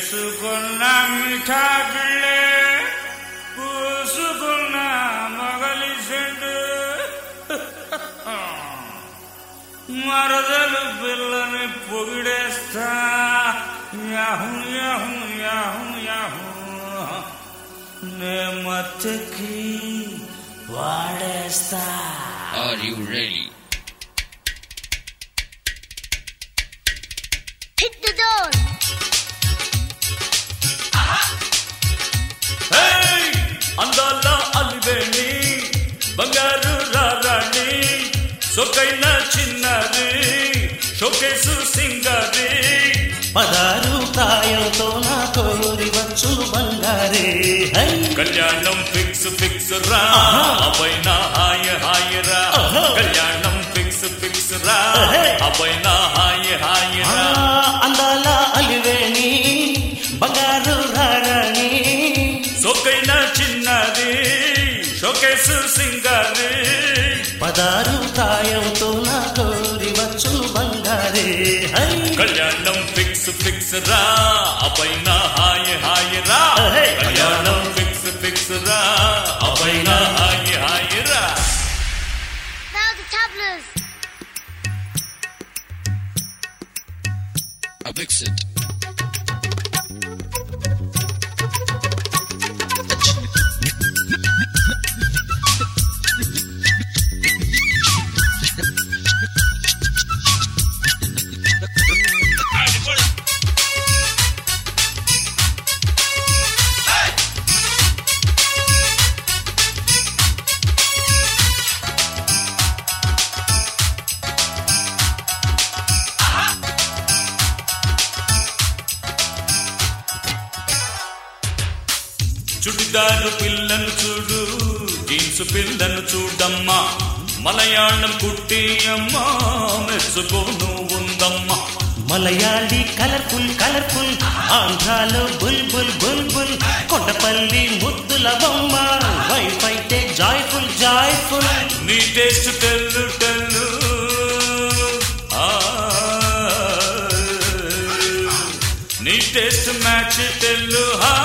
వేసుకున్న మిఠాపిల్లే పూసుకున్న మొగలి సెండు మరదలు పిల్లని పొగిడేస్తా యాహు యాహు యాహు యాహు నే మత్తకి వాడేస్తా Are you ready? Hit the door. Hey! అందాల అలివేణి బంగారు రారాణి సొకైన చిన్నది షోకేసు సింగది పదారు ప్రాయంతో నా కోరి వచ్చు బంగారే హై కళ్యాణం ఫిక్స్ ఫిక్స్ రా అపైన హాయ్ హాయ్ రా కళ్యాణం ఫిక్స్ ఫిక్స్ రా అపైన హాయ్ హాయ్ ఆ, రా అందాల అలివేణి బంగారు రారాణి సొకైన చిన్నది షోకేసు సింగది పదారు ప్రాయంతో నా కోరి వచ్చు బంగారే హై కళ్యాణం ఫిక్స్ ఫిక్స్ రా అపైన హాయ్ హాయ్ రా హే! కళ్యాణం ఫిక్స్ ఫిక్స్ రా అపైన హాయ్ హాయ్ రా Now the tablas. A Vixit. Churidar పిల్లను చూడు జీన్స్ పిల్లను చూడమ్మా మలయాళం కుట్టి అమ్మా మెచ్చుకోను ఉందమ్మా మలయాళీ కలర్ఫుల్ కలర్ఫుల్ ఆంధ్రాలో బుల్ బుల్ బుల్ బుల్ కొండపల్లి ముద్దుల బొమ్మ వైఫ్ అయితే జాయ్ఫుల్ జాయ్ఫుల్ నీ టేస్ట్ టెల్లు టెల్లు ఆ, నీ టేస్ట్ మ్యాచ్ టెల్లు హా.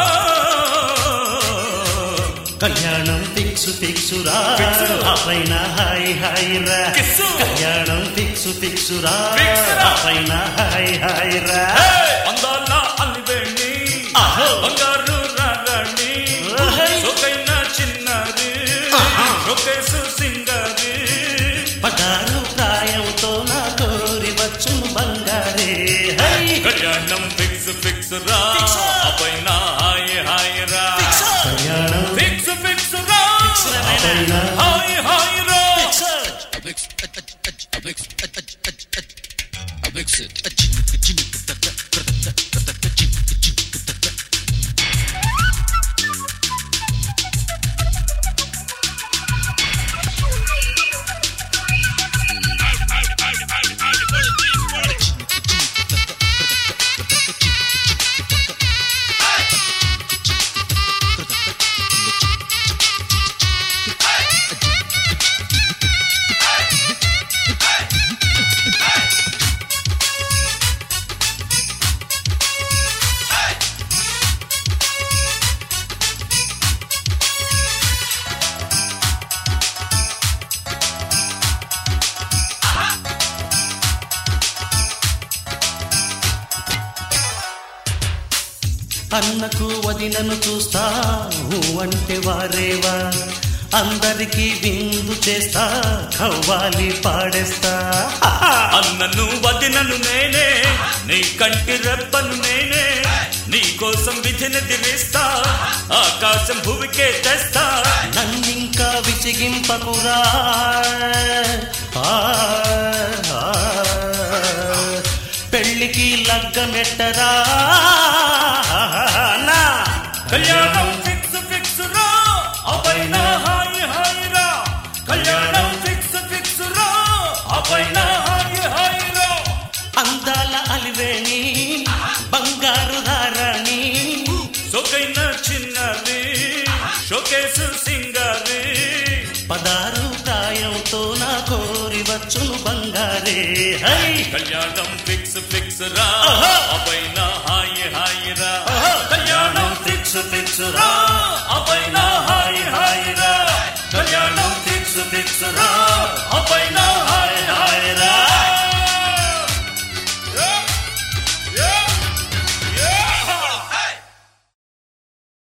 కళ్యాణం ఫిక్స్ ఫిక్స్ రా Fix. ఆ పైన హాయ్ హాయ్ రా Kiss. కళ్యాణం ఫిక్స్ ఫిక్స్ రా Fix రా. ఆ పైన హాయ్ హాయ్ రా హే! అందాల అలివేణి ఆహో. బంగారు రాగాణి ఓహై. సొకైన చిన్నది షోకేసు సింగది పదారు ప్రాయంతో నా కోరి వచ్చు బంగారే హై కళ్యాణం ఫిక్స్ ఫిక్స్ రా Fix. అపైన హాయ్ హాయ్ రా కళ్యాణం ఫిక్స్ ఫిక్స్ రా ఆ పైన హాయ్ హాయ్ రా A Vixit. A Vixit. A Vixit. అన్నకు వదినను చూస్తా ఊ అంటే వారేవా అందరికీ విందు చేస్తా కవ్వాలి పాడేస్తా అన్నను వదినను నేనే నీ కంటి రెప్పను నేనే నీ కోసం విధిని దివిస్తా ఆకాశం భూమికే తెస్తా నన్నింకా విసిగింపకురా ఆ, ఆ, పెళ్ళికి లగ్గమెట్టరా నా కళ్యాణం ఫిక్స్ ఫిక్స్ రా అపైన హాయ్ హాయ్ రా కళ్యాణం ఫిక్స్ ఫిక్స్ రా అపైన హాయ్ హాయ్ రా అందాల అలివేణి బంగారు ధారాణి సొకైన చిన్నది షోకేసు సింగది పదారు ప్రాయంతో నా కోరి నచ్చును బంగారే హై కళ్యాణం ఫిక్స్ ఫిక్స్ రా ఆహా. అపైన హాయి హాయి రా ఆహా. కళ్యాణం ఫిక్స్ ఫిక్స్ రా